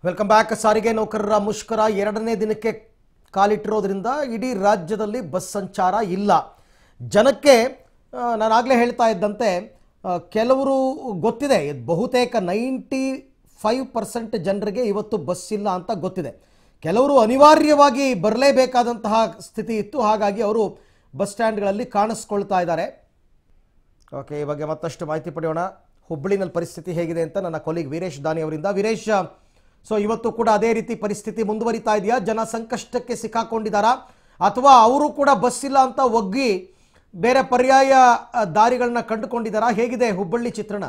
Welcome back ಸಾರಿಗೆ ನೌಕರರ ಮುಷ್ಕರ ಎರಡನೇ ದಿನಕ್ಕೆ ಕಾಲಿಟ್ಟಿರೋದ್ರಿಂದ ಇಡೀ ರಾಜ್ಯದಲ್ಲಿ ಬಸ್ ಸಂಚಾರ ಇಲ್ಲ ಜನಕ್ಕೆ ನಾನು ಆಗಲೇ ಹೇಳ್ತಾ ಇದ್ದಂತೆ ಆ, ಕೆಲವರು ಗೊತ್ತಿದೆ ಇದು ಬಹುತೇಕ ನೈಂಟಿ ಫೈವ್ ಪರ್ಸೆಂಟ್ ಜನರಿಗೆ ಇವತ್ತು ಬಸ್ ಇಲ್ಲ ಅಂತ ಗೊತ್ತಿದೆ ಕೆಲವರು ಅನಿವಾರ್ಯವಾಗಿ ಬರಲೇಬೇಕಾದಂತಹ ಸ್ಥಿತಿ ಇತ್ತು ಹಾಗಾಗಿ ಅವರು ಬಸ್ ಸ್ಟ್ಯಾಂಡ್ಗಳಲ್ಲಿ ಕಾಣಿಸ್ಕೊಳ್ತಾ ಇದ್ದಾರೆ ಓಕೆ ಈ ಬಗ್ಗೆ ಮತ್ತಷ್ಟು ಮಾಹಿತಿ ಪಡೆಯೋಣ ಹುಬ್ಬಳ್ಳಿನಲ್ಲಿ ಪರಿಸ್ಥಿತಿ ಹೇಗಿದೆ ಅಂತ ನನ್ನ ಕೊಲೀಗ್ ವೀರೇಶ್ ದಾನಿ ಅವರಿಂದ ವೀರೇಶ್ ಸೊ ಇವತ್ತು ಕೂಡ ಅದೇ ರೀತಿ ಪರಿಸ್ಥಿತಿ ಮುಂದುವರಿತಾ ಇದೆಯಾ ಜನ ಸಂಕಷ್ಟಕ್ಕೆ ಸಿಕ್ಕಾಕೊಂಡಿದ್ದಾರಾ ಅಥವಾ ಅವರು ಕೂಡ ಬಸ್ ಇಲ್ಲ ಅಂತ ಒಗ್ಗಿ ಬೇರೆ ಪರ್ಯಾಯ ಆ, ದಾರಿಗಳನ್ನ ಕಂಡುಕೊಂಡಿದ್ದಾರಾ ಹೇಗಿದೆ ಹುಬ್ಬಳ್ಳಿ ಚಿತ್ರಣ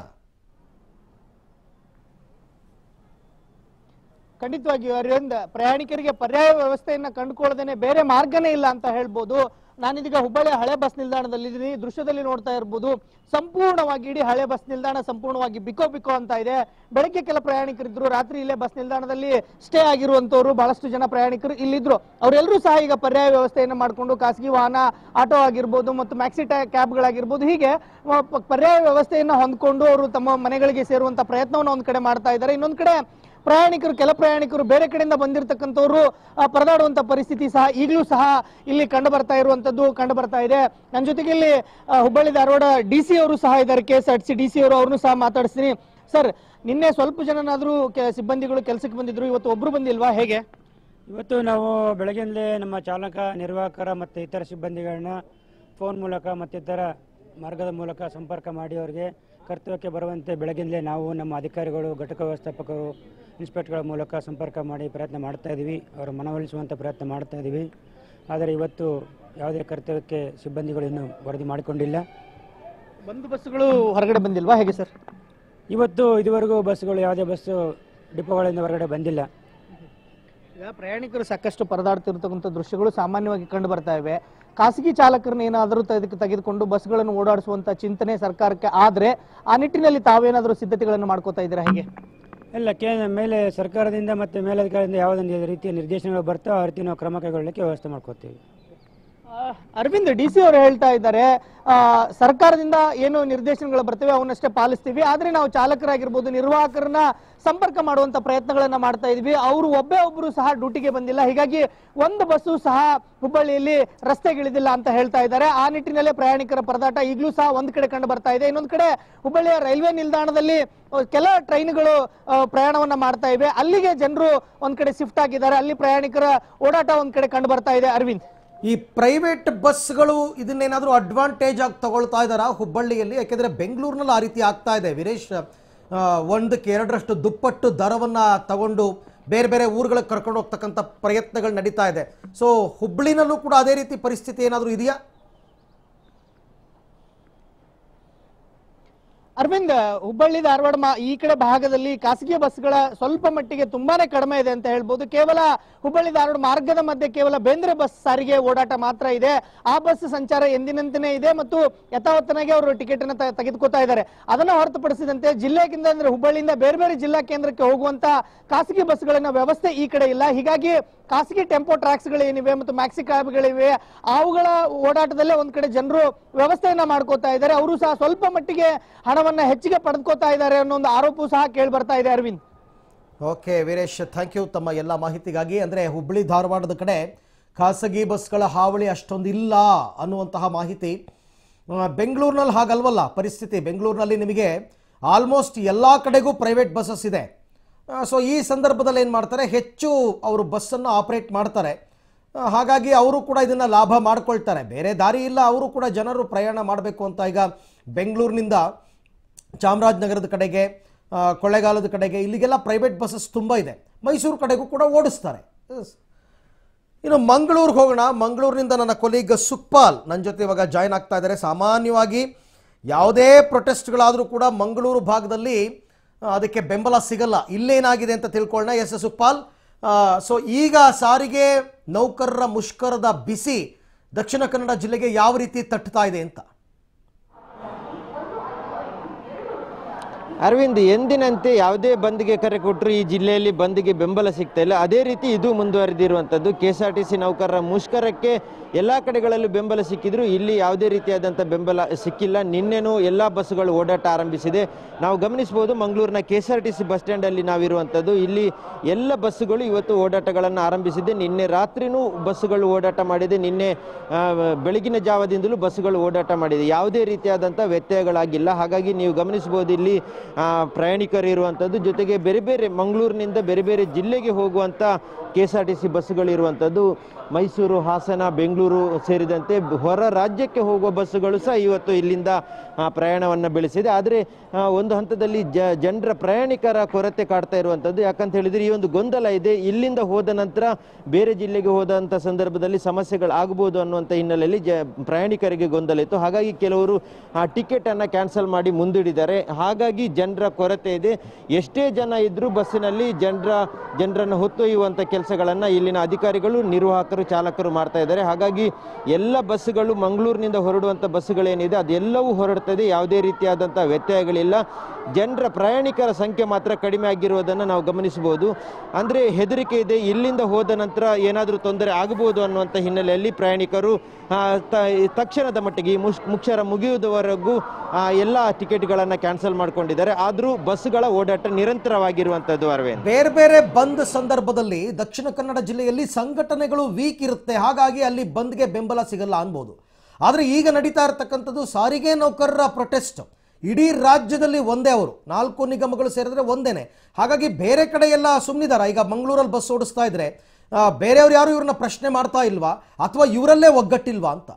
ಖಂಡಿತವಾಗಿಯೂ ಅರವಿಂದ್ ಪ್ರಯಾಣಿಕರಿಗೆ ಪರ್ಯಾಯ ವ್ಯವಸ್ಥೆಯನ್ನ ಕಂಡುಕೊಳ್ಳದೇನೆ ಬೇರೆ ಮಾರ್ಗನೇ ಇಲ್ಲ ಅಂತ ಹೇಳ್ಬೋದು ನಾನಿದೀಗ ಹುಬ್ಬಳ್ಳಿ ಹಳೆ ಬಸ್ ನಿಲ್ದಾಣದಲ್ಲಿದ್ದೀನಿ ದೃಶ್ಯದಲ್ಲಿ ನೋಡ್ತಾ ಇರ್ಬೋದು ಸಂಪೂರ್ಣವಾಗಿ ಇಡೀ ಹಳೆ ಬಸ್ ನಿಲ್ದಾಣ ಸಂಪೂರ್ಣವಾಗಿ ಬಿಕೋ ಬಿಕೋ ಅಂತ ಇದೆ ಬೆಳಗ್ಗೆ ಕೆಲ ಪ್ರಯಾಣಿಕರಿದ್ರು ರಾತ್ರಿ ಇಲ್ಲೇ ಬಸ್ ನಿಲ್ದಾಣದಲ್ಲಿ ಸ್ಟೇ ಆಗಿರುವಂತವ್ರು ಬಹಳಷ್ಟು ಜನ ಪ್ರಯಾಣಿಕರು ಇಲ್ಲಿದ್ರು ಅವರೆಲ್ಲರೂ ಸಹ ಈಗ ಪರ್ಯಾಯ ವ್ಯವಸ್ಥೆಯನ್ನ ಮಾಡಿಕೊಂಡು ಖಾಸಗಿ ವಾಹನ ಆಟೋ ಆಗಿರ್ಬೋದು ಮತ್ತು ಮ್ಯಾಕ್ಸಿ ಕ್ಯಾಬ್ಗಳಾಗಿರ್ಬೋದು ಹೀಗೆ ವ- ಪ- ಪರ್ಯಾಯ ವ್ಯವಸ್ಥೆಯನ್ನ ಹೊಂದ್ಕೊಂಡು ಅವರು ತಮ್ಮ ಮನೆಗಳಿಗೆ ಸೇರುವಂತ ಪ್ರಯತ್ನವನ್ನು ಒಂದ್ ಕಡೆ ಮಾಡ್ತಾ ಇದ್ದಾರೆ ಇನ್ನೊಂದ್ ಕಡೆ ಪ್ರಯಾಣಿಕರು ಕೆಲ ಪ್ರಯಾಣಿಕರು ಬೇರೆ ಕಡೆಯಿಂದ ಬಂದಿರತಕ್ಕಂಥವ್ರು ಆ, ಪರದಾಡುವಂತ ಪರಿಸ್ಥಿತಿ ಸಹ ಈಗಲೂ ಸಹ ಇಲ್ಲಿ ಕಂಡು ಬರ್ತಾ ಇರುವಂತದ್ದು ಕಂಡು ಬರ್ತಾ ಇದೆ ನನ್ನ ಜೊತೆಗೆ ಇಲ್ಲಿ ಆ, ಹುಬ್ಬಳ್ಳಿ ಧಾರವಾಡ ಡಿ ಸಿ ಅವರು ಸಹ ಇದ್ದಾರೆ K S R T C D C ಅವರು ಅವ್ರನ್ನೂ ಸಹ ಮಾತಾಡಿಸ್ತೀನಿ ಸರ್ ನಿನ್ನೆ ಸ್ವಲ್ಪ ಜನನಾದ್ರೂ ಕೆ- ಸಿಬ್ಬಂದಿಗಳು ಕೆಲಸಕ್ಕೆ ಬಂದಿದ್ರು ಇವತ್ತು ಒಬ್ರು ಬಂದಿಲ್ವಾ ಹೇಗೆ ಇವತ್ತು ನಾವು ಬೆಳಗ್ಗಿಂದಲೇ ನಮ್ಮ ಚಾಲಕ ನಿರ್ವಾಹಕರ ಮತ್ತು ಇತರ ಸಿಬ್ಬಂದಿಗಳನ್ನ ಫೋನ್ ಮೂಲಕ ಮತ್ತಿತರ ಮಾರ್ಗದ ಮೂಲಕ ಸಂಪರ್ಕ ಮಾಡಿ ಅವರಿಗೆ ಕರ್ತವ್ಯಕ್ಕೆ ಬರುವಂತೆ ಬೆಳಗ್ಗಿಂದಲೇ ನಾವು ನಮ್ಮ ಅಧಿಕಾರಿಗಳು ಘಟಕ ವ್ಯವಸ್ಥಾಪಕರು ಇನ್ಸ್ಪೆಕ್ಟರ್ಗಳ ಮೂಲಕ ಸಂಪರ್ಕ ಮಾಡಿ ಪ್ರಯತ್ನ ಮಾಡ್ತಾ ಇದ್ದೀವಿ ಅವರ ಮನವೊಲಿಸುವಂಥ ಪ್ರಯತ್ನ ಮಾಡ್ತಾ ಇದ್ದೀವಿ ಆದರೆ ಇವತ್ತು ಯಾವುದೇ ಕರ್ತವ್ಯಕ್ಕೆ ಸಿಬ್ಬಂದಿಗಳು ಇನ್ನೂ ವರದಿ ಮಾಡಿಕೊಂಡಿಲ್ಲ ಬಂದು ಬಸ್ಸುಗಳು ಹೊರಗಡೆ ಬಂದಿಲ್ವಾ ಹೇಗೆ ಸರ್ ಇವತ್ತು ಇದುವರೆಗೂ ಬಸ್ಗಳು ಯಾವುದೇ ಬಸ್ಸು ಡಿಪೋಗಳಿಂದ ಹೊರಗಡೆ ಬಂದಿಲ್ಲ ಈಗ ಪ್ರಯಾಣಿಕರು ಸಾಕಷ್ಟು ಪರದಾಡ್ತಿರ್ತಕ್ಕಂಥ ದೃಶ್ಯಗಳು ಸಾಮಾನ್ಯವಾಗಿ ಕಂಡು ಬರ್ತಾ ಇವೆ ಖಾಸಗಿ ಚಾಲಕರನ್ನ ಏನಾದರೂ ತೆಗೆದು ತೆಗೆದುಕೊಂಡು ಬಸ್ಗಳನ್ನು ಓಡಾಡಿಸುವಂತ ಚಿಂತನೆ ಸರ್ಕಾರಕ್ಕೆ ಆದ್ರೆ ಆ ನಿಟ್ಟಿನಲ್ಲಿ ತಾವೇನಾದರೂ ಸಿದ್ಧತೆಗಳನ್ನು ಮಾಡ್ಕೋತಾ ಇದ್ದೀರಾ ಹೇಗೆ ಎಲ್ಲ ಕೇ ಮೇಲೆ ಸರ್ಕಾರದಿಂದ ಮತ್ತು ಮೇಲಧಿಕಾರಿಯಿಂದ ಯಾವುದೊಂದು ರೀತಿಯ ನಿರ್ದೇಶನಗಳು ಬರ್ತಾವೆ ಆ ರೀತಿ ನಾವು ಕ್ರಮ ಕೈಗೊಳ್ಳಲಿಕ್ಕೆ ವ್ಯವಸ್ಥೆ ಮಾಡ್ಕೋತೀವಿ ಆ, ಅರವಿಂದ್ ಡಿ ಸಿ ಅವರು ಹೇಳ್ತಾ ಇದ್ದಾರೆ ಆ, ಸರ್ಕಾರದಿಂದ ಏನು ನಿರ್ದೇಶನಗಳು ಬರ್ತವೆ ಅವನ್ನಷ್ಟೇ ಪಾಲಿಸ್ತೀವಿ ಆದ್ರೆ ನಾವು ಚಾಲಕರಾಗಿರ್ಬೋದು ನಿರ್ವಾಹಕರನ್ನ ಸಂಪರ್ಕ ಮಾಡುವಂತ ಪ್ರಯತ್ನಗಳನ್ನ ಮಾಡ್ತಾ ಇದೀವಿ ಅವರು ಒಬ್ಬೇ ಒಬ್ರು ಸಹ ಡ್ಯೂಟಿಗೆ ಬಂದಿಲ್ಲ ಹೀಗಾಗಿ ಒಂದು ಬಸ್ಸು ಸಹ ಹುಬ್ಬಳ್ಳಿಯಲ್ಲಿ ರಸ್ತೆಗಿಳಿದಿಲ್ಲ ಅಂತ ಹೇಳ್ತಾ ಇದ್ದಾರೆ ಆ ನಿಟ್ಟಿನಲ್ಲೇ ಪ್ರಯಾಣಿಕರ ಪರದಾಟ ಈಗಲೂ ಸಹ ಒಂದ್ ಕಡೆ ಕಂಡು ಬರ್ತಾ ಇದೆ ಇನ್ನೊಂದ್ ಕಡೆ ಹುಬ್ಬಳ್ಳಿಯ ರೈಲ್ವೆ ನಿಲ್ದಾಣದಲ್ಲಿ ಆ, ಕೆಲ ಟ್ರೈನ್ಗಳು ಆ, ಪ್ರಯಾಣವನ್ನ ಮಾಡ್ತಾ ಇವೆ ಅಲ್ಲಿಗೆ ಜನರು ಒಂದ್ ಕಡೆ ಶಿಫ್ಟ್ ಆಗಿದ್ದಾರೆ ಅಲ್ಲಿ ಪ್ರಯಾಣಿಕರ ಓಡಾಟ ಒಂದ್ ಕಡೆ ಕಂಡು ಬರ್ತಾ ಇದೆ ಅರವಿಂದ್ ಈ ಪ್ರೈವೇಟ್ ಬಸ್ಗಳು ಇದನ್ನೇನಾದರೂ ಅಡ್ವಾಂಟೇಜ್ ಆಗಿ ತಗೊಳ್ತಾ ಇದ್ದಾರಾ ಹುಬ್ಬಳ್ಳಿಯಲ್ಲಿ ಯಾಕೆಂದರೆ ಬೆಂಗಳೂರಿನಲ್ಲಿ ಆ ರೀತಿ ಆಗ್ತಾ ಇದೆ ವೀರೇಶ್ ಆ, ಒಂದಕ್ಕೆ ಎರಡರಷ್ಟು ದುಪ್ಪಟ್ಟು ದರವನ್ನು ತಗೊಂಡು ಬೇರೆ ಬೇರೆ ಊರುಗಳಿಗೆ ಕರ್ಕೊಂಡು ಹೋಗ್ತಕ್ಕಂಥ ಪ್ರಯತ್ನಗಳು ನಡೀತಾ ಇದೆ ಸೊ ಹುಬ್ಬಳ್ಳಿನಲ್ಲೂ ಕೂಡ ಅದೇ ರೀತಿ ಪರಿಸ್ಥಿತಿ ಏನಾದರೂ ಇದೆಯಾ ಅರವಿಂದ್ ಹುಬ್ಬಳ್ಳಿ ಧಾರವಾಡ ಮಾ- ಈ ಕಡೆ ಭಾಗದಲ್ಲಿ ಖಾಸಗಿ ಬಸ್ಗಳ ಸ್ವಲ್ಪ ಮಟ್ಟಿಗೆ ತುಂಬಾನೇ ಕಡಿಮೆ ಇದೆ ಅಂತ ಹೇಳ್ಬೋದು ಕೇವಲ ಹುಬ್ಬಳ್ಳಿ ಧಾರವಾಡ ಮಾರ್ಗದ ಮಧ್ಯೆ ಕೇವಲ ಬೇಂದ್ರೆ ಬಸ್ ಸಾರಿಗೆ ಓಡಾಟ ಮಾತ್ರ ಇದೆ ಆ ಬಸ್ ಸಂಚಾರ ಎಂದಿನಂತೆಯೇ ಇದೆ ಮತ್ತು ಯಥಾವತ್ತನಾಗಿ ಅವರು ಟಿಕೆಟ್ ಅನ್ನ ತ- ತೆಗೆದುಕೊತಾ ಇದ್ದಾರೆ ಅದನ್ನ ಹೊರತುಪಡಿಸಿದಂತೆ ಜಿಲ್ಲೆಗಿಂತ ಅಂದ್ರೆ ಹುಬ್ಬಳ್ಳಿಯಿಂದ ಬೇರೆ ಬೇರೆ ಜಿಲ್ಲಾ ಕೇಂದ್ರಕ್ಕೆ ಹೋಗುವಂತ ಖಾಸಗಿ ಬಸ್ಗಳನ್ನ ವ್ಯವಸ್ಥೆ ಈ ಕಡೆ ಇಲ್ಲ ಹೀಗಾಗಿ ಖಾಸಗಿ ಟೆಂಪೋ ಟ್ರ್ಯಾಕ್ಸ್ ಗಳೇನಿವೆ ಮತ್ತು ಮ್ಯಾಕ್ಸಿ ಕ್ಯಾಬ್ಗಳಿವೆ ಅವುಗಳ ಓಡಾಟದಲ್ಲೇ ಒಂದ್ ಕಡೆ ಜನರು ವ್ಯವಸ್ಥೆಯನ್ನ ಮಾಡ್ಕೋತಾ ಇದ್ದಾರೆ ಅವರು ಸಹ ಸ್ವಲ್ಪ ಮಟ್ಟಿಗೆ ಹಣವನ್ನ ಹೆಚ್ಚಿಗೆ ಪಡೆದುಕೋತಾ ಇದ್ದಾರೆ ಅನ್ನೋ ಒಂದು ಆರೋಪವೂ ಸಹ ಕೇಳಿ ಬರ್ತಾ ಇದೆ Aravind okay Veeresh thank you ತಮ್ಮ ಎಲ್ಲ ಮಾಹಿತಿಗಾಗಿ ಅಂದರೆ ಹುಬ್ಬಳ್ಳಿ ಧಾರವಾಡದ ಕಡೆ ಖಾಸಗಿ ಬಸ್ಗಳ ಹಾವಳಿ ಅಷ್ಟೊಂದು ಇಲ್ಲ ಅನ್ನುವಂತಹ ಮಾಹಿತಿ ಆ, ಬೆಂಗಳೂರಿನಲ್ಲಿ ಹಾಗಲ್ವಲ್ಲ ಪರಿಸ್ಥಿತಿ ಬೆಂಗಳೂರಿನಲ್ಲಿ ನಿಮಗೆ ಆಲ್ಮೋಸ್ಟ್ ಎಲ್ಲ ಕಡೆಗೂ ಪ್ರೈವೇಟ್ ಬಸ್ಸಸ್ ಇದೆ ಸೊ ಈ ಸಂದರ್ಭದಲ್ಲಿ ಏನು ಮಾಡ್ತಾರೆ ಹೆಚ್ಚು ಅವರು ಬಸ್ಸನ್ನು ಆಪ್ರೇಟ್ ಮಾಡ್ತಾರೆ ಆ, ಹಾಗಾಗಿ ಅವರು ಕೂಡ ಇದನ್ನು ಲಾಭ ಮಾಡ್ಕೊಳ್ತಾರೆ ಬೇರೆ ದಾರಿ ಇಲ್ಲ ಅವರು ಕೂಡ ಜನರು ಪ್ರಯಾಣ ಮಾಡಬೇಕು ಅಂತ ಈಗ ಬೆಂಗಳೂರಿನಿಂದ ಚಾಮರಾಜನಗರದ ಕಡೆಗೆ ಆ, ಕೊಳ್ಳೇಗಾಲದ ಕಡೆಗೆ ಇಲ್ಲಿಗೆಲ್ಲ ಪ್ರೈವೇಟ್ ಬಸ್ಸಸ್ ತುಂಬ ಇದೆ ಮೈಸೂರು ಕಡೆಗೂ ಕೂಡ ಓಡಿಸ್ತಾರೆ ಎಸ್. ಇನ್ನು ಮಂಗಳೂರಿಗೆ ಹೋಗೋಣ ಮಂಗಳೂರಿನಿಂದ ನನ್ನ ಕೊಲೀಗ್ ಸುಕ್ಪಾಲ್ ನನ್ನ ಜೊತೆ ಇವಾಗ ಜಾಯ್ನ್ ಆಗ್ತಾ ಇದ್ದಾರೆ ಸಾಮಾನ್ಯವಾಗಿ ಯಾವುದೇ ಪ್ರೊಟೆಸ್ಟ್ಗಳಾದರೂ ಕೂಡ ಮಂಗಳೂರು ಭಾಗದಲ್ಲಿ ಆ, ಅದಕ್ಕೆ ಬೆಂಬಲ ಸಿಗಲ್ಲ ಇಲ್ಲೇನಾಗಿದೆ ಅಂತ ತಿಳ್ಕೊಳ್ಳೋಣ ಎಸ್ ಸುಕ್ಪಾಲ್ ಸೊ ಈಗ ಸಾರಿಗೆ ನೌಕರರ ಮುಷ್ಕರದ ಬಿಸಿ ದಕ್ಷಿಣ ಕನ್ನಡ ಜಿಲ್ಲೆಗೆ ಯಾವ ರೀತಿ ತಟ್ಟುತ್ತಾ ಇದೆ ಅಂತ ಅರವಿಂದ್ ಎಂದಿನಂತೆ ಯಾವುದೇ ಬಂದ್ಗೆ ಕರೆ ಕೊಟ್ಟರು ಈ ಜಿಲ್ಲೆಯಲ್ಲಿ ಬಂದ್ಗೆ ಬೆಂಬಲ ಸಿಗ್ತಾ ಇಲ್ಲ ಅದೇ ರೀತಿ ಇದು ಮುಂದುವರೆದಿರುವಂಥದ್ದು K S R T C ನೌಕರರ ಮುಷ್ಕರಕ್ಕೆ ಎಲ್ಲ ಕಡೆಗಳಲ್ಲೂ ಬೆಂಬಲ ಸಿಕ್ಕಿದ್ರು ಇಲ್ಲಿ ಯಾವುದೇ ರೀತಿಯಾದಂಥ ಬೆಂಬಲ ಸಿಕ್ಕಿಲ್ಲ ನಿನ್ನೆನೂ ಎಲ್ಲ ಬಸ್ಸುಗಳು ಓಡಾಟ ಆರಂಭಿಸಿದೆ ನಾವು ಗಮನಿಸಬಹುದು ಮಂಗಳೂರಿನ K S R T C bus ಸ್ಟ್ಯಾಂಡಲ್ಲಿ ನಾವಿರುವಂಥದ್ದು ಇಲ್ಲಿ ಎಲ್ಲ ಬಸ್ಸುಗಳು ಇವತ್ತು ಓಡಾಟಗಳನ್ನು ಆರಂಭಿಸಿದೆ ನಿನ್ನೆ ರಾತ್ರಿನೂ ಬಸ್ಸುಗಳು ಓಡಾಟ ಮಾಡಿದೆ ನಿನ್ನೆ ಆ, ಬೆಳಗಿನ ಜಾವದಿಂದಲೂ ಬಸ್ಸುಗಳು ಓಡಾಟ ಮಾಡಿದೆ ಯಾವುದೇ ರೀತಿಯಾದಂಥ ವ್ಯತ್ಯಯಗಳಾಗಿಲ್ಲ ಹಾಗಾಗಿ ನೀವು ಗಮನಿಸಬಹುದು ಇಲ್ಲಿ ಆ, ಪ್ರಯಾಣಿಕರು ಇರುವಂಥದ್ದು ಜೊತೆಗೆ ಬೇರೆ ಬೇರೆ ಮಂಗಳೂರಿನಿಂದ ಬೇರೆ ಬೇರೆ ಜಿಲ್ಲೆಗೆ ಹೋಗುವಂಥ K S R T C ಬಸ್ಸುಗಳು ಇರುವಂಥದ್ದು ಮೈಸೂರು ಹಾಸನ ಬೆಂಗಳೂರು ಸೇರಿದಂತೆ ಹೊರ ರಾಜ್ಯಕ್ಕೆ ಹೋಗುವ ಬಸ್ಸುಗಳು ಸಹ ಇವತ್ತು ಇಲ್ಲಿಂದ ಪ್ರಯಾಣವನ್ನು ಬೆಳೆಸಿದೆ ಆದರೆ ಆ, ಒಂದು ಹಂತದಲ್ಲಿ ಜ ಜನರ ಪ್ರಯಾಣಿಕರ ಕೊರತೆ ಕಾಡ್ತಾ ಇರುವಂಥದ್ದು ಯಾಕಂತ ಹೇಳಿದರೆ ಈ ಒಂದು ಗೊಂದಲ ಇದೆ ಇಲ್ಲಿಂದ ಹೋದ ನಂತರ ಬೇರೆ ಜಿಲ್ಲೆಗೆ ಹೋದಂಥ ಸಂದರ್ಭದಲ್ಲಿ ಸಮಸ್ಯೆಗಳು ಆಗಬಹುದು ಅನ್ನುವಂಥ ಹಿನ್ನೆಲೆಯಲ್ಲಿ ಜ ಪ್ರಯಾಣಿಕರಿಗೆ ಗೊಂದಲ ಇತ್ತು ಹಾಗಾಗಿ ಕೆಲವರು ಆ ಟಿಕೆಟನ್ನು ಕ್ಯಾನ್ಸಲ್ ಮಾಡಿ ಮುಂದೂಡಿದ್ದಾರೆ ಹಾಗಾಗಿ ಜನರ ಕೊರತೆ ಇದೆ ಎಷ್ಟೇ ಜನ ಇದ್ದರೂ ಬಸ್ಸಿನಲ್ಲಿ ಜನರ ಜನರನ್ನು ಹೊತ್ತೊಯ್ಯುವಂಥ ಕೆಲಸಗಳನ್ನು ಇಲ್ಲಿನ ಅಧಿಕಾರಿಗಳು ನಿರ್ವಾಹಕರು ಚಾಲಕರು ಮಾಡ್ತಾ ಇದ್ದಾರೆ ಹಾಗಾಗಿ ಎಲ್ಲ ಬಸ್ಸುಗಳು ಮಂಗಳೂರಿನಿಂದ ಹೊರಡುವಂಥ ಬಸ್ಸುಗಳೇನಿದೆ ಅದೆಲ್ಲವೂ ಹೊರಡ್ತದೆ ಯಾವುದೇ ರೀತಿಯಾದಂಥ ವ್ಯತ್ಯಯಗಳಿಲ್ಲ ಜನರ ಪ್ರಯಾಣಿಕರ ಸಂಖ್ಯೆ ಮಾತ್ರ ಕಡಿಮೆ ಆಗಿರುವುದನ್ನು ನಾವು ಗಮನಿಸಬಹುದು ಅಂದರೆ ಹೆದರಿಕೆ ಇದೆ ಇಲ್ಲಿಂದ ಹೋದ ನಂತರ ಏನಾದರೂ ತೊಂದರೆ ಆಗಬಹುದು ಅನ್ನುವಂಥ ಹಿನ್ನೆಲೆಯಲ್ಲಿ ಪ್ರಯಾಣಿಕರು ಆ, ತ- ತಕ್ಷಣದ ಮಟ್ಟಿಗೆ ಈ ಮುಷ್ ಮುಕ್ಷರ ಮುಗಿಯುವುದವರೆಗೂ ಆ, ಎಲ್ಲ ಟಿಕೆಟ್ಗಳನ್ನು ಕ್ಯಾನ್ಸಲ್ ಮಾಡ್ಕೊಂಡಿದ್ದಾರೆ ಆದರೂ ಬಸ್ಸುಗಳ ಓಡಾಟ ನಿರಂತರವಾಗಿರುವಂಥದ್ದು ಅರವಿಂದ್ ಬೇರೆ ಬೇರೆ ಬಂದ್ ಸಂದರ್ಭದಲ್ಲಿ ದಕ್ಷಿಣ ಕನ್ನಡ ಜಿಲ್ಲೆಯಲ್ಲಿ ಸಂಘಟನೆಗಳು ವೀಕ್ ಇರುತ್ತೆ ಹಾಗಾಗಿ ಅಲ್ಲಿ ಬಂದ್ಗೆ ಬೆಂಬಲ ಸಿಗಲ್ಲ ಅನ್ಬೋದು ಆದರೆ ಈಗ ನಡೀತಾ ಇರತಕ್ಕಂಥದ್ದು ಸಾರಿಗೆ ನೌಕರರ ಪ್ರೊಟೆಸ್ಟ್ ಇಡೀ ರಾಜ್ಯದಲ್ಲಿ ಒಂದೇ ಅವರು ನಾಲ್ಕು ನಿಗಮಗಳು ಸೇರಿದ್ರೆ ಒಂದೇನೆ ಹಾಗಾಗಿ ಬೇರೆ ಕಡೆ ಎಲ್ಲ ಸುಮ್ಮನಿದಾರ ಈಗ ಮಂಗಳೂರಲ್ಲಿ ಬಸ್ ಓಡಿಸ್ತಾ ಇದ್ರೆ ಆ, ಬೇರೆಯವ್ರು ಯಾರು ಇವ್ರನ್ನ ಪ್ರಶ್ನೆ ಮಾಡ್ತಾ ಇಲ್ವಾ ಅಥವಾ ಇವರಲ್ಲೇ ಒಗ್ಗಟ್ಟಿಲ್ವಾ ಅಂತ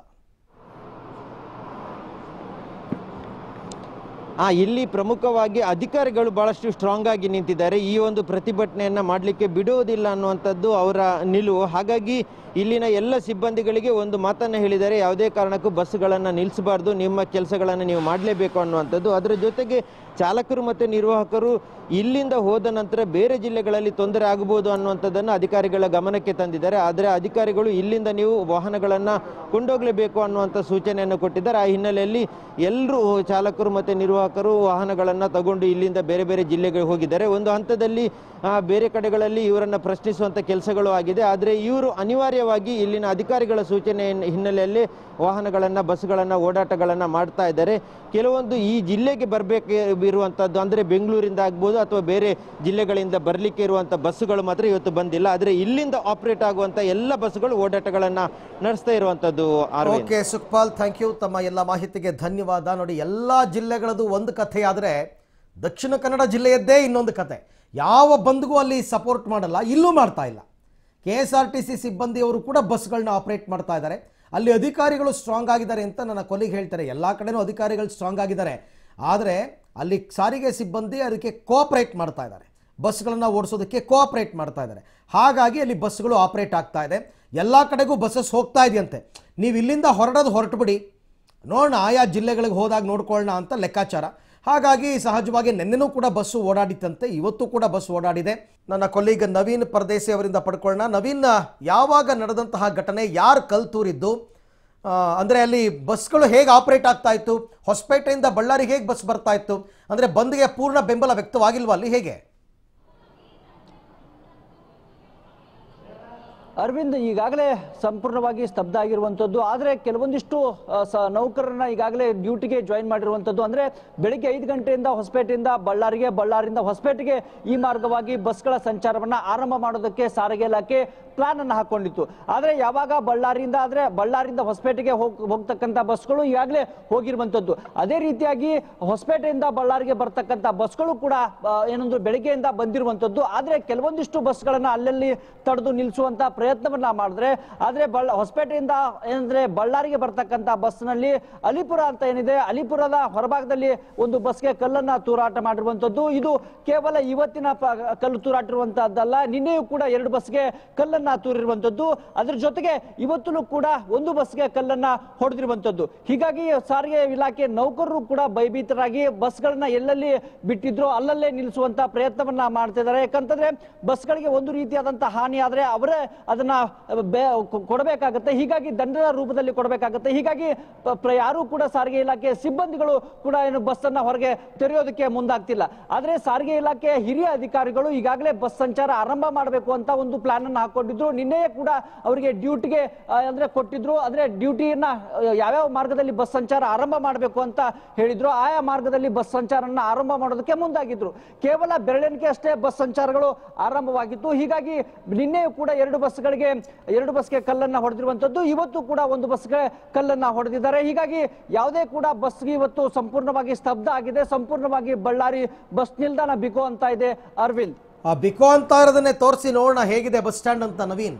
ಆ ಇಲ್ಲಿ ಪ್ರಮುಖವಾಗಿ ಅಧಿಕಾರಿಗಳು ಬಹಳಷ್ಟು ಸ್ಟ್ರಾಂಗ್ ಆಗಿ ನಿಂತಿದ್ದಾರೆ ಈ ಒಂದು ಪ್ರತಿಭಟನೆಯನ್ನ ಮಾಡಲಿಕ್ಕೆ ಬಿಡುವುದಿಲ್ಲ ಅನ್ನುವಂಥದ್ದು ಅವರ ನಿಲುವು ಹಾಗಾಗಿ ಇಲ್ಲಿನ ಎಲ್ಲ ಸಿಬ್ಬಂದಿಗಳಿಗೆ ಒಂದು ಮಾತನ್ನು ಹೇಳಿದ್ದಾರೆ ಯಾವುದೇ ಕಾರಣಕ್ಕೂ ಬಸ್ಸುಗಳನ್ನು ನಿಲ್ಲಿಸಬಾರ್ದು ನಿಮ್ಮ ಕೆಲಸಗಳನ್ನು ನೀವು ಮಾಡಲೇಬೇಕು ಅನ್ನುವಂಥದ್ದು ಅದರ ಜೊತೆಗೆ ಚಾಲಕರು ಮತ್ತು ನಿರ್ವಾಹಕರು ಇಲ್ಲಿಂದ ಹೋದ ನಂತರ ಬೇರೆ ಜಿಲ್ಲೆಗಳಲ್ಲಿ ತೊಂದರೆ ಆಗಬಹುದು ಅನ್ನುವಂಥದ್ದನ್ನು ಅಧಿಕಾರಿಗಳ ಗಮನಕ್ಕೆ ತಂದಿದ್ದಾರೆ ಆದರೆ ಅಧಿಕಾರಿಗಳು ಇಲ್ಲಿಂದ ನೀವು ವಾಹನಗಳನ್ನು ಕೊಂಡೋಗಲೇಬೇಕು ಅನ್ನುವಂಥ ಸೂಚನೆಯನ್ನು ಕೊಟ್ಟಿದ್ದಾರೆ ಆ ಹಿನ್ನೆಲೆಯಲ್ಲಿ ಎಲ್ಲರೂ ಚಾಲಕರು ಮತ್ತು ನಿರ್ವಾಹಕರು ವಾಹನಗಳನ್ನು ತಗೊಂಡು ಇಲ್ಲಿಂದ ಬೇರೆ ಬೇರೆ ಜಿಲ್ಲೆಗೆ ಹೋಗಿದ್ದಾರೆ ಒಂದು ಹಂತದಲ್ಲಿ ಆ, ಬೇರೆ ಕಡೆಗಳಲ್ಲಿ ಇವರನ್ನು ಪ್ರಶ್ನಿಸುವಂಥ ಕೆಲಸಗಳು ಆಗಿದೆ ಆದರೆ ಇವರು ಅನಿವಾರ್ಯವಾಗಿ ಇಲ್ಲಿನ ಅಧಿಕಾರಿಗಳ ಸೂಚನೆ ಹಿನ್ನೆಲೆಯಲ್ಲಿ ವಾಹನಗಳನ್ನು ಬಸ್ಗಳನ್ನು ಓಡಾಟಗಳನ್ನು ಮಾಡ್ತಾ ಇದ್ದಾರೆ ಕೆಲವೊಂದು ಈ ಜಿಲ್ಲೆಗೆ ಬರಬೇಕು ಇರುವಂಥದ್ದು ಅಂದರೆ ಬೆಂಗಳೂರಿಂದ ಆಗ್ಬೋದು ಅಥವಾ ಬೇರೆ ಜಿಲ್ಲೆಗಳಿಂದ ಬರಲಿಕ್ಕೆ ಇರುವಂಥ ಬಸ್ಸುಗಳು ಮಾತ್ರ ಇವತ್ತು ಬಂದಿಲ್ಲ ಆದರೆ ಇಲ್ಲಿಂದ ಆಪರೇಟ್ ಆಗುವಂಥ ಎಲ್ಲ ಬಸ್ಸುಗಳು ಓಡಾಟಗಳನ್ನು ನಡೆಸ್ತಾ ಇರುವಂಥದ್ದು Aravind okay Sukhpal thank you ತಮ್ಮ ಎಲ್ಲ ಮಾಹಿತಿಗೆ ಧನ್ಯವಾದ ನೋಡಿ ಎಲ್ಲ ಜಿಲ್ಲೆಗಳದ್ದು ಒಂದು ಕಥೆ ಆದರೆ ದಕ್ಷಿಣ ಕನ್ನಡ ಜಿಲ್ಲೆಯದ್ದೇ ಇನ್ನೊಂದು ಕತೆ ಯಾವ ಬಂದ್ಗೂ ಅಲ್ಲಿ ಸಪೋರ್ಟ್ ಮಾಡಲ್ಲ ಇಲ್ಲೂ ಮಾಡ್ತಾ ಇಲ್ಲ K S R T C ಸಿಬ್ಬಂದಿಯವರು ಕೂಡ ಬಸ್ಗಳನ್ನ ಆಪರೇಟ್ ಮಾಡ್ತಾ ಇದ್ದಾರೆ ಅಲ್ಲಿ ಅಧಿಕಾರಿಗಳು ಸ್ಟ್ರಾಂಗ್ ಆಗಿದ್ದಾರೆ ಅಂತ ನನ್ನ ಕೊಲಿಗೆ ಹೇಳ್ತಾರೆ ಎಲ್ಲ ಕಡೆನೂ ಅಧಿಕಾರಿಗಳು ಸ್ಟ್ರಾಂಗ್ ಆಗಿದ್ದಾರೆ ಆದರೆ ಅಲ್ಲಿ ಸಾರಿಗೆ ಸಿಬ್ಬಂದಿ ಅದಕ್ಕೆ ಕೋಆಪರೇಟ್ ಮಾಡ್ತಾ ಇದ್ದಾರೆ ಬಸ್ಗಳನ್ನು ಓಡಿಸೋದಕ್ಕೆ ಕೋಆಪರೇಟ್ ಮಾಡ್ತಾ ಇದ್ದಾರೆ ಹಾಗಾಗಿ ಅಲ್ಲಿ ಬಸ್ಗಳು ಆಪರೇಟ್ ಆಗ್ತಾ ಇದೆ ಎಲ್ಲ ಕಡೆಗೂ ಬಸ್ಸಸ್ ಹೋಗ್ತಾ ಇದೆಯಂತೆ ನೀವು ಇಲ್ಲಿಂದ ಹೊರಡೋದು ಹೊರಟುಬಿಡಿ ನೋಡೋಣ ಆಯಾ ಜಿಲ್ಲೆಗಳಿಗೆ ಹೋದಾಗ ನೋಡ್ಕೊಳ್ಳೋಣ ಅಂತ ಲೆಕ್ಕಾಚಾರ ಹಾಗಾಗಿ ಸಹಜವಾಗಿ ನಿನ್ನೆನೂ ಕೂಡ ಬಸ್ಸು ಓಡಾಡಿತ್ತಂತೆ ಇವತ್ತು ಕೂಡ ಬಸ್ ಓಡಾಡಿದೆ ನನ್ನ ಕೊಲ್ಲಿಗ ನವೀನ್ ಪರದೇಸಿ ಅವರಿಂದ ಪಡ್ಕೊಳ್ಳೋಣ ನವೀನ್ ಯಾವಾಗ ನಡೆದಂತಹ ಘಟನೆ ಯಾರು ಕಲ್ತೂರಿದ್ದು ಆ, ಅಂದ್ರೆ ಅಲ್ಲಿ ಬಸ್ಗಳು ಹೇಗೆ ಆಪರೇಟ್ ಆಗ್ತಾ ಇತ್ತು ಹೊಸಪೇಟೆಯಿಂದ ಬಳ್ಳಾರಿಗೆ ಹೇಗೆ ಬಸ್ ಬರ್ತಾ ಇತ್ತು ಅಂದ್ರೆ ಬಂದ್ಗೆ ಪೂರ್ಣ ಬೆಂಬಲ ವ್ಯಕ್ತವಾಗಿಲ್ವಾ ಅಲ್ಲಿ ಹೇಗೆ ಅರವಿಂದ್ ಈಗಾಗಲೇ ಸಂಪೂರ್ಣವಾಗಿ ಸ್ತಬ್ಧ ಆಗಿರುವಂಥದ್ದು ಆದರೆ ಕೆಲವೊಂದಿಷ್ಟು ಆ, ಸ ನೌಕರರನ್ನ ಈಗಾಗಲೇ ಡ್ಯೂಟಿಗೆ ಜಾಯಿನ್ ಮಾಡಿರುವಂಥದ್ದು ಅಂದ್ರೆ ಬೆಳಿಗ್ಗೆ ಐದು ಗಂಟೆಯಿಂದ ಹೊಸಪೇಟೆಯಿಂದ ಬಳ್ಳಾರಿಗೆ ಬಳ್ಳಾರಿಯಿಂದ ಹೊಸಪೇಟೆಗೆ ಈ ಮಾರ್ಗವಾಗಿ ಬಸ್ಗಳ ಸಂಚಾರವನ್ನ ಆರಂಭ ಮಾಡೋದಕ್ಕೆ ಸಾರಿಗೆ ಇಲಾಖೆ ಪ್ಲಾನ್ ಅನ್ನು ಹಾಕೊಂಡಿತ್ತು ಆದರೆ ಯಾವಾಗ ಬಳ್ಳಾರಿಯಿಂದ ಆದ್ರೆ ಬಳ್ಳಾರಿಯಿಂದ ಹೊಸಪೇಟೆಗೆ ಹೋಗ್ ಹೋಗ್ತಕ್ಕಂಥ ಬಸ್ಗಳು ಈಗಾಗಲೇ ಹೋಗಿರುವಂಥದ್ದು ಅದೇ ರೀತಿಯಾಗಿ ಹೊಸಪೇಟೆಯಿಂದ ಬಳ್ಳಾರಿಗೆ ಬರ್ತಕ್ಕಂಥ ಬಸ್ಗಳು ಕೂಡ ಆ, ಏನಂದ್ರು ಬೆಳಿಗ್ಗೆಯಿಂದ ಬಂದಿರುವಂಥದ್ದು ಆದ್ರೆ ಕೆಲವೊಂದಿಷ್ಟು ಬಸ್ಗಳನ್ನ ಅಲ್ಲಲ್ಲಿ ತಡೆದು ನಿಲ್ಲಿಸುವಂತ ಪ್ರಯತ್ನವನ್ನ ಮಾಡಿದ್ರೆ ಆದ್ರೆ ಬಳ್ಳ ಹೊಸಪೇಟೆಯಿಂದ ಏನಂದ್ರೆ ಬಳ್ಳಾರಿಗೆ ಬರ್ತಕ್ಕಂಥ ಬಸ್ನಲ್ಲಿ ಅಲಿಪುರ ಅಂತ ಏನಿದೆ ಅಲಿಪುರದ ಹೊರಭಾಗದಲ್ಲಿ ಒಂದು ಬಸ್ಗೆ ಕಲ್ಲನ್ನ ತೂರಾಟ ಮಾಡಿರುವಂತದ್ದು ಇದು ಕೇವಲ ಇವತ್ತಿನ ಪ- ಕಲ್ಲು ತೂರಾಟಿರುವಂತಹದ್ದಲ್ಲ ನಿನ್ನೆಯೂ ಕೂಡ ಎರಡು ಬಸ್ಗೆ ಕಲ್ಲನ್ನ ತೂರಿರುವಂತದ್ದು ಅದ್ರ ಜೊತೆಗೆ ಇವತ್ತು ಕೂಡ ಒಂದು ಬಸ್ಗೆ ಕಲ್ಲನ್ನ ಹೊಡೆದಿರುವಂತದ್ದು ಹೀಗಾಗಿ ಸಾರಿಗೆ ಇಲಾಖೆ ನೌಕರರು ಕೂಡ ಭಯಭೀತರಾಗಿ ಬಸ್ಗಳನ್ನ ಎಲ್ಲೆಲ್ಲಿ ಬಿಟ್ಟಿದ್ರು ಅಲ್ಲಲ್ಲೇ ನಿಲ್ಲಿಸುವಂತ ಪ್ರಯತ್ನವನ್ನ ಮಾಡ್ತಿದ್ದಾರೆ ಯಾಕಂತಂದ್ರೆ ಬಸ್ಗಳಿಗೆ ಒಂದು ರೀತಿಯಾದಂತಹ ಹಾನಿ ಆದ್ರೆ ಅವರೇ ಅದನ್ನ ಅದನ್ನ ಬೆ- ಕೊ- ಕೊಡಬೇಕಾಗತ್ತೆ ಹೀಗಾಗಿ ದಂಡದ ರೂಪದಲ್ಲಿ ಕೊಡಬೇಕಾಗತ್ತೆ ಹೀಗಾಗಿ ಪ- ಪ್ರ- ಯಾರೂ ಕೂಡ ಸಾರಿಗೆ ಇಲಾಖೆ ಸಿಬ್ಬಂದಿಗಳು ಕೂಡ ಏನು ಬಸ್ ಅನ್ನ ಹೊರಗೆ ತೆರೆಯೋದಕ್ಕೆ ಮುಂದಾಗ್ತಿಲ್ಲ ಆದ್ರೆ ಸಾರಿಗೆ ಇಲಾಖೆ ಹಿರಿಯ ಅಧಿಕಾರಿಗಳು ಈಗಾಗಲೇ ಬಸ್ ಸಂಚಾರ ಆರಂಭ ಮಾಡಬೇಕು ಅಂತ ಒಂದು ಪ್ಲಾನ್ ಅನ್ನ ಹಾಕೊಂಡಿದ್ರು ನಿನ್ನೆಯೇ ಕೂಡ ಅವರಿಗೆ ಡ್ಯೂಟಿಗೆ ಅಂದ್ರೆ ಕೊಟ್ಟಿದ್ರು ಅಂದ್ರೆ ಡ್ಯೂಟಿಯನ್ನ ಆ, ಯಾವ್ಯಾವ ಮಾರ್ಗದಲ್ಲಿ ಬಸ್ ಸಂಚಾರ ಆರಂಭ ಮಾಡಬೇಕು ಅಂತ ಹೇಳಿದ್ರು ಆಯಾ ಮಾರ್ಗದಲ್ಲಿ ಬಸ್ ಸಂಚಾರನ ಆರಂಭ ಮಾಡೋದಕ್ಕೆ ಮುಂದಾಗಿದ್ರು ಕೇವಲ ಬೆರಳೆಣಿಕೆ ಅಷ್ಟೇ ಬಸ್ ಸಂಚಾರಗಳು ಆರಂಭವಾಗಿತ್ತು ಹೀಗಾಗಿ ನಿನ್ನೆಯೂ ಕೂಡ ಎರಡು ಬಸ್ಗಳಿಗೆ ಎರಡು ಬಸ್ಗೆ ಕಲ್ಲನ್ನ ಹೊಡೆದಿರುವಂತದ್ದು ಇವತ್ತು ಕೂಡ ಒಂದು ಬಸ್ಗೆ ಕಲ್ಲನ್ನ ಹೊಡೆದಿದ್ದಾರೆ ಹೀಗಾಗಿ ಯಾವುದೇ ಕೂಡ ಬಸ್ಗೆ ಇವತ್ತು ಸಂಪೂರ್ಣವಾಗಿ ಸ್ತಬ್ಧ ಆಗಿದೆ ಸಂಪೂರ್ಣವಾಗಿ ಬಳ್ಳಾರಿ ಬಸ್ ನಿಲ್ದಾಣ ಬಿಕೋ ಅಂತ ಇದೆ ಅರವಿಂದ್ ಆ ಬಿಕೋ ಅಂತ ಇರೋದನ್ನೇ ತೋರಿಸಿ ನೋಡೋಣ ಹೇಗಿದೆ ಬಸ್ ಸ್ಟ್ಯಾಂಡ್ ಅಂತ ನವೀನ್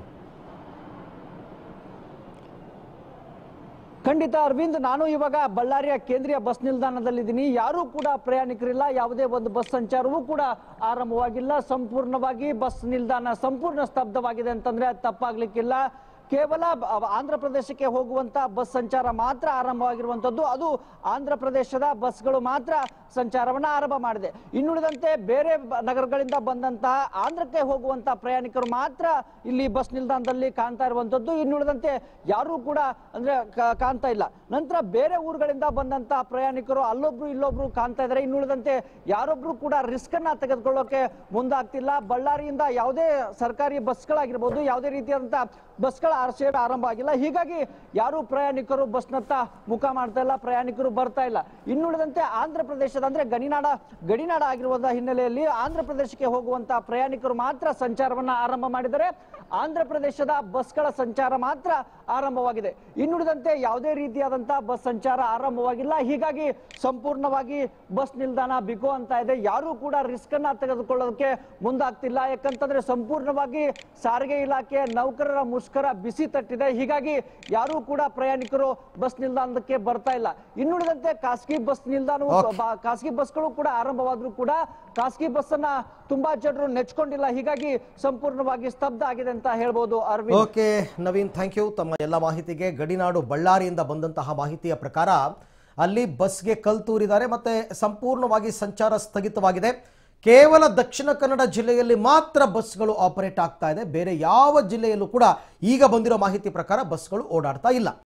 ಖಂಡಿತ ಅರವಿಂದ್ ನಾನು ಇವಾಗ ಬಳ್ಳಾರಿಯ ಕೇಂದ್ರೀಯ ಬಸ್ ನಿಲ್ದಾಣದಲ್ಲಿದ್ದೀನಿ ಯಾರೂ ಕೂಡ ಪ್ರಯಾಣಿಕರಿಲ್ಲ ಯಾವುದೇ ಒಂದು ಬಸ್ ಸಂಚಾರವೂ ಕೂಡ ಆರಂಭವಾಗಿಲ್ಲ ಸಂಪೂರ್ಣವಾಗಿ ಬಸ್ ನಿಲ್ದಾಣ ಸಂಪೂರ್ಣ ಸ್ತಬ್ಧವಾಗಿದೆ ಅಂತಂದ್ರೆ ಅದು ತಪ್ಪಾಗ್ಲಿಕ್ಕಿಲ್ಲ ಕೇವಲ ಬ- ಆಂಧ್ರ ಪ್ರದೇಶಕ್ಕೆ ಹೋಗುವಂತ ಬಸ್ ಸಂಚಾರ ಮಾತ್ರ ಆರಂಭವಾಗಿರುವಂತದ್ದು ಅದು ಆಂಧ್ರ ಪ್ರದೇಶದ ಬಸ್ಗಳು ಮಾತ್ರ ಸಂಚಾರವನ್ನ ಆರಂಭ ಮಾಡಿದೆ ಇನ್ನುಳಿದಂತೆ ಬೇರೆ ಬ- ನಗರಗಳಿಂದ ಬಂದಂತಹ ಆಂಧ್ರಕ್ಕೆ ಹೋಗುವಂತ ಪ್ರಯಾಣಿಕರು ಮಾತ್ರ ಇಲ್ಲಿ ಬಸ್ ನಿಲ್ದಾಣದಲ್ಲಿ ಕಾಣ್ತಾ ಇರುವಂತದ್ದು ಇನ್ನುಳಿದಂತೆ ಯಾರೂ ಕೂಡ ಅಂದ್ರೆ ಕಾ- ಕಾಣ್ತಾ ಇಲ್ಲ ನಂತರ ಬೇರೆ ಊರುಗಳಿಂದ ಬಂದಂತ ಪ್ರಯಾಣಿಕರು ಅಲ್ಲೊಬ್ರು ಇಲ್ಲೊಬ್ರು ಕಾಣ್ತಾ ಇದ್ದಾರೆ ಇನ್ನುಳಿದಂತೆ ಯಾರೊಬ್ರು ಕೂಡ ರಿಸ್ಕ್ ಅನ್ನ ತೆಗೆದುಕೊಳ್ಳೋಕೆ ಮುಂದಾಗ್ತಿಲ್ಲ ಬಳ್ಳಾರಿಯಿಂದ ಯಾವುದೇ ಸರ್ಕಾರಿ ಬಸ್ಗಳಾಗಿರ್ಬೋದು ಯಾವುದೇ ರೀತಿಯಾದಂತ ಬಸ್ಗಳ ಆರ್- ಸೇವೆ ಆರಂಭ ಆಗಿಲ್ಲ ಹೀಗಾಗಿ ಯಾರು ಪ್ರಯಾಣಿಕರು ಬಸ್ನತ್ತ ಮುಖ ಮಾಡ್ತಾ ಇಲ್ಲ ಪ್ರಯಾಣಿಕರು ಬರ್ತಾ ಇಲ್ಲ ಇನ್ನುಳಿದಂತೆ ಆಂಧ್ರ ಪ್ರದೇಶದ ಅಂದ್ರೆ ಗಡಿನಾಡ ಗಡಿನಾಡ ಆಗಿರುವ ಹಿನ್ನೆಲೆಯಲ್ಲಿ ಆಂಧ್ರ ಪ್ರದೇಶಕ್ಕೆ ಹೋಗುವಂತ ಪ್ರಯಾಣಿಕರು ಮಾತ್ರ ಸಂಚಾರವನ್ನ ಆರಂಭ ಮಾಡಿದರೆ ಆಂಧ್ರ ಪ್ರದೇಶದ ಬಸ್ಗಳ ಸಂಚಾರ ಮಾತ್ರ ಆರಂಭವಾಗಿದೆ ಇನ್ನುಳಿದಂತೆ ಯಾವುದೇ ರೀತಿಯಾದಂತಹ ಬಸ್ ಸಂಚಾರ ಆರಂಭವಾಗಿಲ್ಲ ಹೀಗಾಗಿ ಸಂಪೂರ್ಣವಾಗಿ ಬಸ್ ನಿಲ್ದಾಣ ಬಿಕೋ ಅಂತ ಇದೆ ಯಾರು ಕೂಡ ರಿಸ್ಕ್ ಅನ್ನ ತೆಗೆದುಕೊಳ್ಳೋದಕ್ಕೆ ಮುಂದಾಗ್ತಿಲ್ಲ ಯಾಕಂತಂದ್ರೆ ಸಂಪೂರ್ಣವಾಗಿ ಸಾರಿಗೆ ಇಲಾಖೆ ನೌಕರರ ಮುಷ್ಕರ ಬಿಸಿ ತಟ್ಟಿದೆ ಹೀಗಾಗಿ ಯಾರು ಕೂಡ ಪ್ರಯಾಣಿಕರು ಬಸ್ ನಿಲ್ದಾಣಕ್ಕೆ ಬರ್ತಾ ಇಲ್ಲ ಇನ್ನುಳಿದಂತೆ ಖಾಸಗಿ ಬಸ್ ನಿಲ್ದಾಣವು Okay. ಬ- ಖಾಸಗಿ ಬಸ್ಗಳು ಕೂಡ ಆರಂಭವಾದ್ರೂ ಕೂಡ ಖಾಸಗಿ ಬಸ್ ಅನ್ನ ತುಂಬಾ ಜನರು ನೆಚ್ಕೊಂಡಿಲ್ಲ ಹೀಗಾಗಿ ಸಂಪೂರ್ಣವಾಗಿ ಸ್ತಬ್ಧ ಆಗಿದೆ ಅಂತ ಹೇಳ್ಬೋದು Aravind okay Naveen thank you ತಮ್ಮ ಎಲ್ಲ ಮಾಹಿತಿಗೆ ಗಡಿನಾಡು ಬಳ್ಳಾರಿಯಿಂದ ಬಂದಂತಹ ಮಾಹಿತಿಯ ಪ್ರಕಾರ ಅಲ್ಲಿ ಬಸ್ಗೆ ಕಲ್ ತೂರಿದ್ದಾರೆ ಮತ್ತೆ ಸಂಪೂರ್ಣವಾಗಿ ಸಂಚಾರ ಸ್ಥಗಿತವಾಗಿದೆ ಕೇವಲ ದಕ್ಷಿಣ ಕನ್ನಡ ಜಿಲ್ಲೆಯಲ್ಲಿ ಮಾತ್ರ ಬಸ್ಗಳು ಆಪರೇಟ್ ಆಗ್ತಾ ಇದೆ ಬೇರೆ ಯಾವ ಜಿಲ್ಲೆಯಲ್ಲೂ ಕೂಡ ಈಗ ಬಂದಿರೋ ಮಾಹಿತಿ ಪ್ರಕಾರ ಬಸ್ಗಳು ಓಡಾಡ್ತಾ ಇಲ್ಲ